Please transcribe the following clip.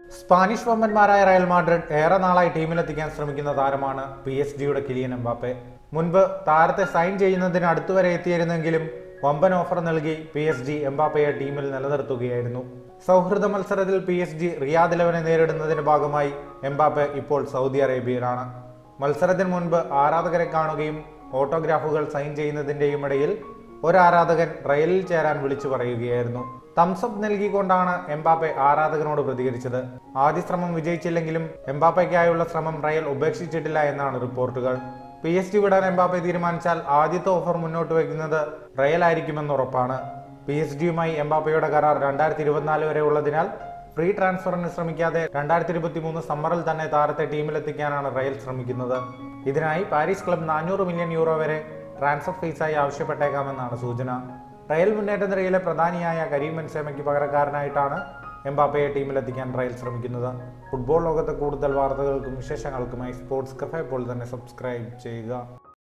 Spanish വമ്പന്മാരായ Real Madrid ഏറെ നാളായി ടീമിലെത്തിക്കാൻ ശ്രമിക്കുന്ന താരമാണ് പി എസ് ജിയുടെ കിലിയൻ എംബാപ്പെ മുൻപ് താരത്തെ സൈൻ ചെയ്യുന്നതിന് അടുത്തുവരെ എത്തിയിരുന്നെങ്കിലും വമ്പൻ ഓഫർ നൽകി പി എസ് ജി എംബാപ്പയെ ടീമിൽ നിലനിർത്തുകയായിരുന്നു സൗഹൃദ മത്സരത്തിൽ പി എസ് ജി റിയാദ് ഇലവനെ നേരിടുന്നതിന്റെ ഭാഗമായി എംബാപ്പെ ഇപ്പോൾ സൗദി അറേബ്യയിലാണ് മത്സരത്തിന് മുൻപ് ആരാധകരെ കാണുകയും ഓട്ടോഗ്രാഫുകൾ സൈൻ ചെയ്യുന്നതിന്റെയും ഇടയിൽ ഒരു ആരാധകൻ റയലിൽ ചേരാൻ വിളിച്ചു പറയുകയായിരുന്നു തംസപ്പ് നൽകിക്കൊണ്ടാണ് എംബാപ്പെ ആരാധകനോട് പ്രതികരിച്ചത് ആദ്യ ശ്രമം വിജയിച്ചില്ലെങ്കിലും എംബാപ്പയ്ക്കായുള്ള ശ്രമം റയൽ ഉപേക്ഷിച്ചിട്ടില്ല എന്നാണ് റിപ്പോർട്ടുകൾ പി എസ് ജി വിടാൻ എംബാപ്പെ തീരുമാനിച്ചാൽ ആദ്യത്തെ ഓഫർ മുന്നോട്ട് വയ്ക്കുന്നത് റയൽ ആയിരിക്കുമെന്ന് ഉറപ്പാണ് പി എസ് ജിയുമായി എംബാപ്പയുടെ കരാർ രണ്ടായിരത്തി ഇരുപത്തിനാല് വരെ ഉള്ളതിനാൽ ഫ്രീ ട്രാൻസ്ഫറിന് ശ്രമിക്കാതെ രണ്ടായിരത്തി ഇരുപത്തി മൂന്ന് സമ്മറിൽ തന്നെ താരത്തെ ടീമിലെത്തിക്കാനാണ് റയൽ ശ്രമിക്കുന്നത് ഇതിനായി പാരീസ് ക്ലബ് നാനൂറ് മില്യൺ യൂറോ വരെ ട്രാൻസ്ഫർ ഫീസായി ആവശ്യപ്പെട്ടേക്കാമെന്നാണ് സൂചന റയൽ മുന്നേറ്റ നിരയിലെ പ്രധാനിയായ കരീം ബെൻസേമയ്ക്ക് പകരക്കാരനായിട്ടാണ് എംബാപ്പയെ ടീമിലെത്തിക്കാൻ റയൽ ശ്രമിക്കുന്നത് ഫുട്ബോൾ ലോകത്തെ കൂടുതൽ വാർത്തകൾക്കും വിശേഷങ്ങൾക്കുമായി സ്പോർട്സ് കഫേ ഇപ്പോൾ തന്നെ സബ്സ്ക്രൈബ് ചെയ്യുക